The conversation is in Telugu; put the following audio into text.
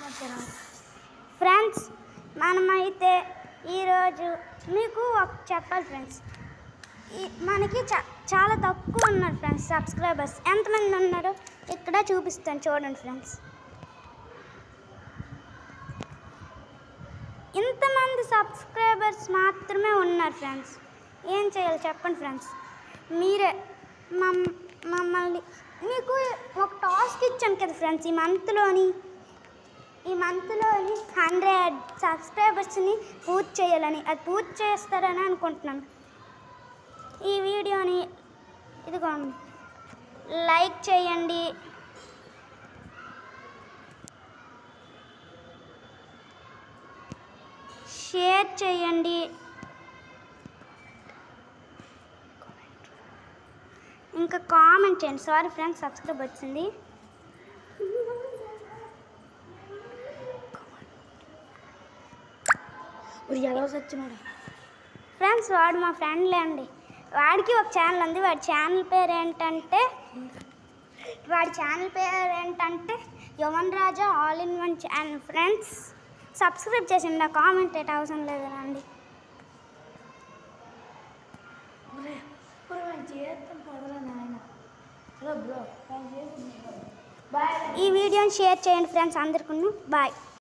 ఫ్రెండ్స్ మనమైతే ఈరోజు మీకు ఒక చెప్పాలి ఫ్రెండ్స్ ఈ మనకి చా చాలా తక్కువ ఉన్నారు ఫ్రెండ్స్ సబ్స్క్రైబర్స్ ఎంతమంది ఉన్నారో ఇక్కడ చూపిస్తాను చూడండి ఫ్రెండ్స్ ఇంతమంది సబ్స్క్రైబర్స్ మాత్రమే ఉన్నారు ఫ్రెండ్స్ ఏం చేయాలి చెప్పండి ఫ్రెండ్స్ మీరే మమ్ మమ్మల్ని మీకు ఒక టాస్క్ ఇచ్చాను కదా ఫ్రెండ్స్ ఈ మంత్లోని ఈ మంత్లోని హండ్రెడ్ సబ్స్క్రైబర్స్ని పూర్తి చేయాలని అది పూర్తి చేస్తారని అనుకుంటున్నాను ఈ వీడియోని ఇదిగోండి లైక్ చేయండి షేర్ చేయండి ఇంకా కామెంట్ చేయండి సారీ ఫ్రెండ్స్ సబ్స్క్రైబ్ వచ్చింది ఎలా వచ్చినాడు ఫ్రెండ్స్ వాడు మా ఫ్రెండ్లే అండి వాడికి ఒక ఛానల్ ఉంది వాడి ఛానల్ పేరు ఏంటంటే వాడి ఛానల్ పేరు ఏంటంటే Yuvan Raja all in one channel friends subscribe చేసిండి నా కామెంట్ అయితే అవసరం లేదు అండి ఇప్పుడు నేను చేస్తాను పదరా నాయన హలో బ్రో నేను చేస్తాను బాయ్ ఈ వీడియోని షేర్ చేయండి ఫ్రెండ్స్ అందరికీ బాయ్